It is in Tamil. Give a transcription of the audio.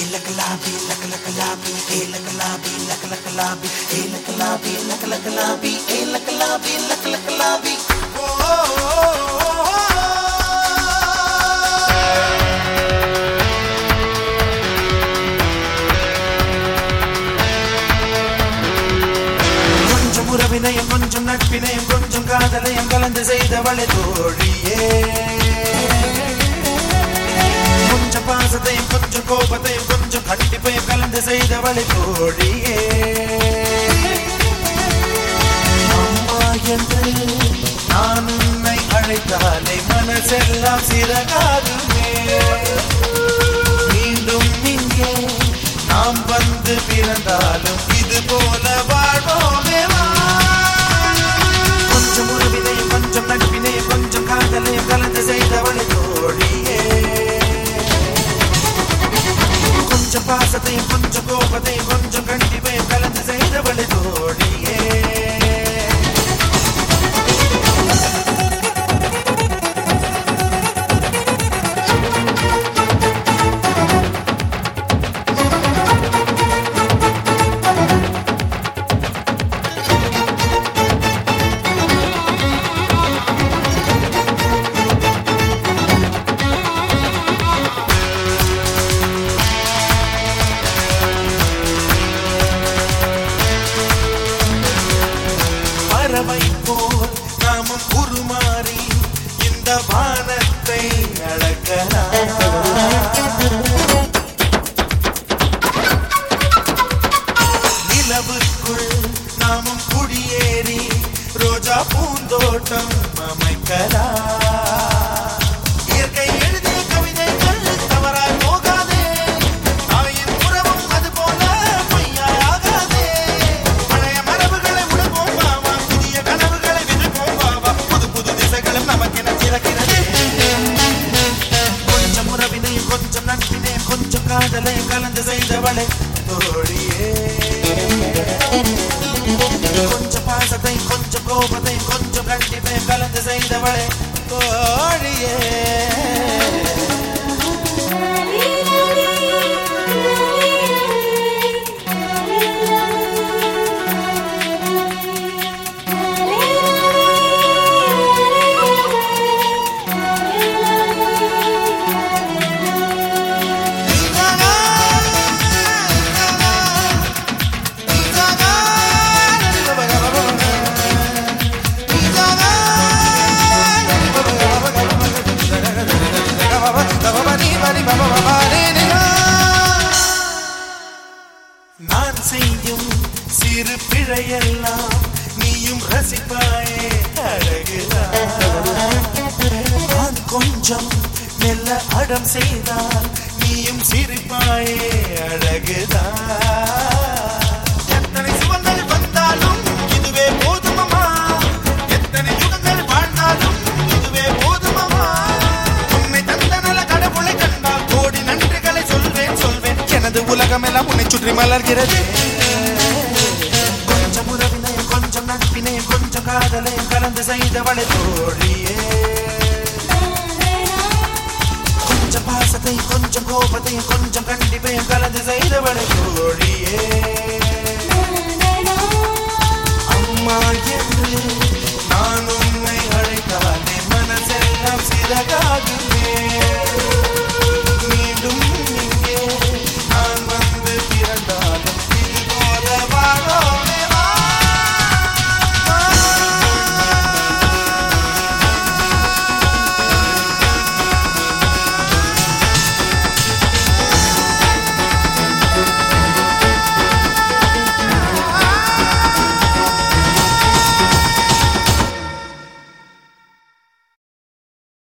லக்கலாபி லக்கலக்கலாபி ஏ லக்கலாபி லக்கலக்கலாபி ஏ லக்கலாபி லக்கலக்கலாபி ஏ லக்கலாபி லக்கலக்கலாபி ஓ கொஞ்சம் உறவினையும் கொஞ்சம் நட்பினையும் கொஞ்சம் காதலையும் கலந்து செய்தவளை தோழியே கொஞ்சம் பாசத்தையும் கொஞ்சம் கோபத்தையும் கொஞ்சம் கண்டிப்பையும் கலந்து செய்தவளை தோழியே அம்மா என்று நான் உன்னை அழைத்தாலே மனசெல்லாம் சிறகாகுமே மீண்டும் இங்கே நாம் வந்து பிறந்தாலும் இது போல வாழ்வோமே வா. கொஞ்சம் உறவினையும் கொஞ்சம் நட்பினையும் கொஞ்சம் காதலையும் கலந்து செய்தவளை தோழியே கொஞ்சம் பாசத்தையும் கொஞ்சம் கோபத்தையும் கொஞ்சம் கண்டிப்பையும் கலந்து செய்தவளை தோழியே பறவை போல் நாமும் உருமாறி இந்த வானத்தை அளக்கலாம் நிலவுக்குள் நாமும் குடியேறி ரோஜா பூந்தோட்டம் அமைக்கலாம் இயற்கை எழுதிய கவிதைகள் தவறாய் போகாதே தாயின் உறவும் அது போல பொய்யாகாதே பழைய மரபுகளை உணர்வோம் வாவா புதிய கனவுகளை விதைப்போம் வாவா புது புது திசைகளும் நமக்கென திறக்கிறது கொஞ்சம் உறவினையும் கொஞ்சம் நட்பினையும் கொஞ்சம் காதலையும் கலந்து செய்தவளை தோழியே கொஞ்சம் பாசத்தை கொஞ்சம் கோபத்தை கொஞ்சம் கண்டிப்பையும் கலந்து செய்தவளை தோழியே நான் செய்யும் சிறு பிழையெல்லாம் நீயும் ரசிப்பாயே அழகுதான் நான் கொஞ்சம் மெல்ல அடம் செய்தால் நீயும் சிரிப்பாயே அழகுதான் எத்தனை சுகங்கள் வந்தாலும் இதுவே போதுமம்மா எத்தனை யுகங்கள் வாழ்ந்தாலும் இதுவே போதுமம்மா உன்னை தந்த நல கடவுளை கண்டால் கோடி நன்றிகளை சொல்வேன் சொல்வேன் எனது உலகமெல்லாம் உன்னை சுற்றி மலர்கிறது கொஞ்சம் உறவினையும் கொஞ்சம் நட்பினையும் கொஞ்சம் காதலையும் கலந்து செய்தவளை தோழியே கொஞ்சம் பாசத்தையும் கொஞ்சம் கோபத்தையும் கொஞ்சம் கண்டிப்பையும் கலந்து